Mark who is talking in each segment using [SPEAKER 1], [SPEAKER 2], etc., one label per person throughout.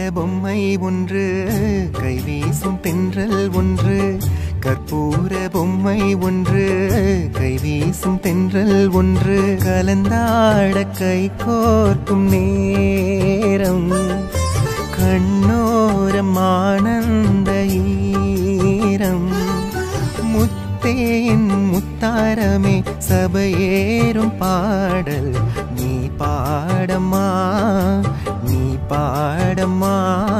[SPEAKER 1] பொம்மை ஒன்று கைவீசும் தென்றல் ஒன்று கற்பூர பொம்மை ஒன்று கைவீசும் தென்றல் ஒன்று கலந்தாட கை கோர்க்கும் நேரம் கண்ணோரம் ஆனந்த ஈரம் முத்தேன் முத்தாரமே சபையேறும் பாடல் நீ பாடம்மா நீ பாடம்மா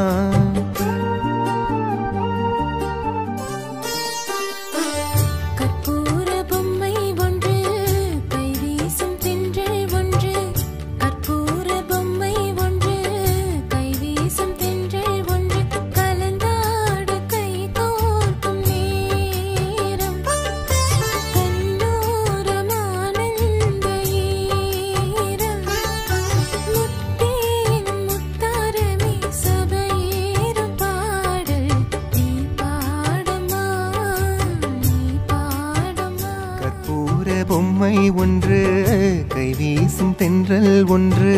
[SPEAKER 2] கற்பூர பொம்மை ஒன்று கைவீசும் தென்றல் ஒன்று கற்பூர பொம்மை ஒன்று கைவீசும் தென்றல் ஒன்று கலந்தாட கை கோர்க்கும் நேரம் கண்ணோரம் ஆனந்த ஈரம் முத்தேன் முத்தாரமே சபையேறும் பாடல் நீ பாடமா நீ பாடமா
[SPEAKER 1] கற்பூர பொம்மை ஒன்று கைவீசும் தென்றல் ஒன்று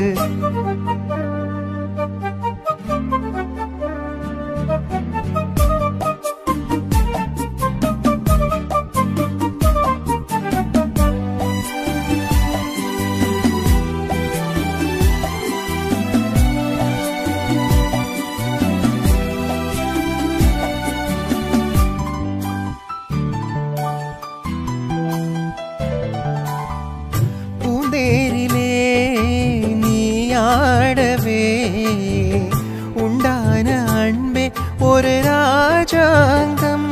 [SPEAKER 1] பூந்தேரிலே நீ ஆடவே உண்டான அன்பே ஒரு ராஜாங்கம்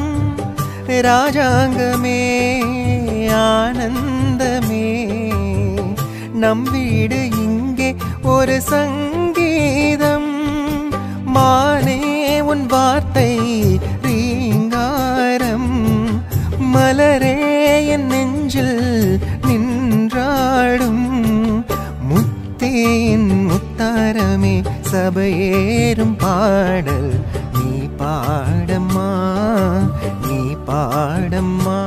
[SPEAKER 1] ராஜாங்கமே ஆனந்தமே நம் வீடு இங்கே ஒரு சங்கீதம் மானே உன் வார்த்தை ரீங்காரம் மலரே என் நெஞ்சில் நின்றாடும் முத்தேன் முத்தாரமே சபையேறும் பாடல் நீ பாடம்மா நீ பாடம்மா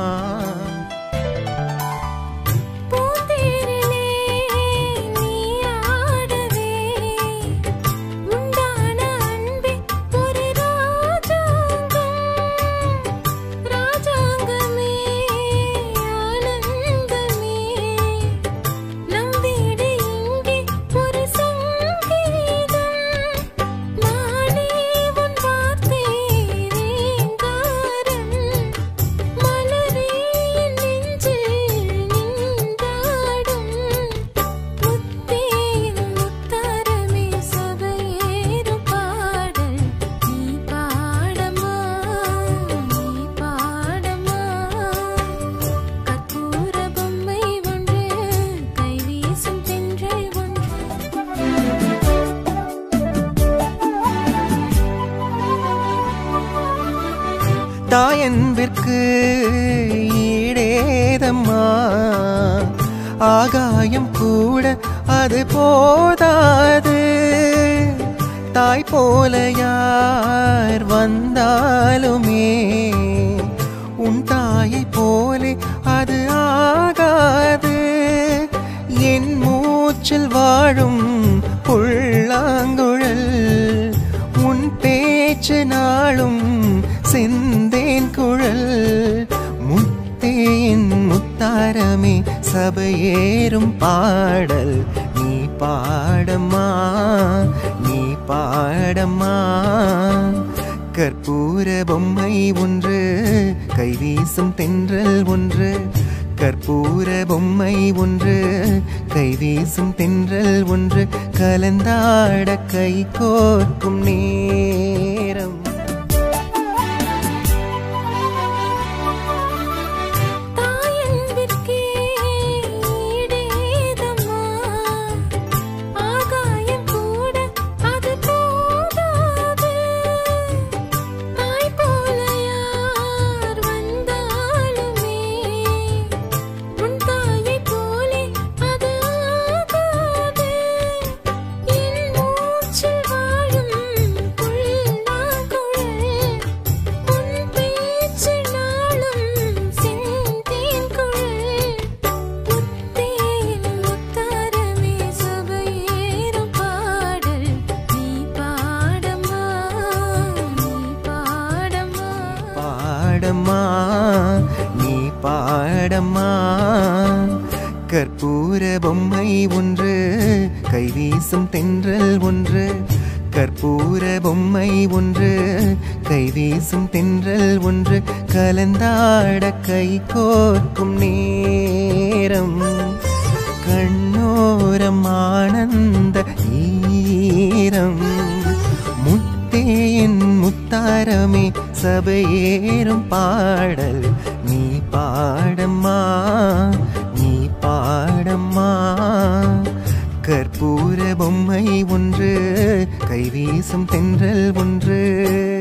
[SPEAKER 2] பூந்தேரிலே நீ ஆடவே உண்டான அன்பே ஒரு ராஜாங்கம் ராஜாங்கமே ஆனந்தமே நம் வீடு இங்கே ஒரு சங்கீதம் நானே உன் வார்த்தை ரீங்காரம் மலரே என் நெஞ்சில் நின்றாடும் முத்தேன் முத்தாரமே சபையேறும் பாடல் நீ பாடமா நீ பாடமா கற்பூர பொம்மை ஒன்று கைவீசும் தென்றல் ஒன்று
[SPEAKER 1] தாயன்பிற்கு ஈடேதம்மா ஆகாயம் கூட அது போதாது தாய் போல யார் வந்தாலுமே உன் தாயை போலே அது ஆகாது என் மூச்சில் வாழும் புல்லாங்குழல் உன் பேச்சு நாளும் செந்தேன் குழல் முத்தேன் முத்தாரமே சபையேறும் பாடல் நீ பாடம்மா நீ பாடம்மா கற்பூர பொம்மை ஒன்று கைவீசும் தென்றல் ஒன்று கற்பூர பொம்மை ஒன்று கைவீசும் தென்றல் ஒன்று கலந்தாட கை கோர்க்கும் நேரம்
[SPEAKER 2] தாயன்பிற்கே ஈடேதம்மா ஆகாயம் கூட அது போதாது தாய் போல யார் வந்தாலுமே உன் தாயை போலே அது ஆகாது என் மூச்சில் வாழும் புல்லாங்குழல்
[SPEAKER 1] பாடம்மா நீ பாடம்மா கற்பூர பொம்மை ஒன்று கைவீசும் தென்றல் ஒன்று கற்பூர பொம்மை ஒன்று கைவீசும் தென்றல் ஒன்று கலந்தாட கை கோர்க்கும் நேரம் கண்ணோரம் ஆனந்த ஈரம் முத்தேன் முத்தாரமே சபையேறும் பாடல் நீ பாடம்மா நீ பாடம்மா கற்பூர பொம்மை ஒன்று கைவீசும் தென்றல் ஒன்று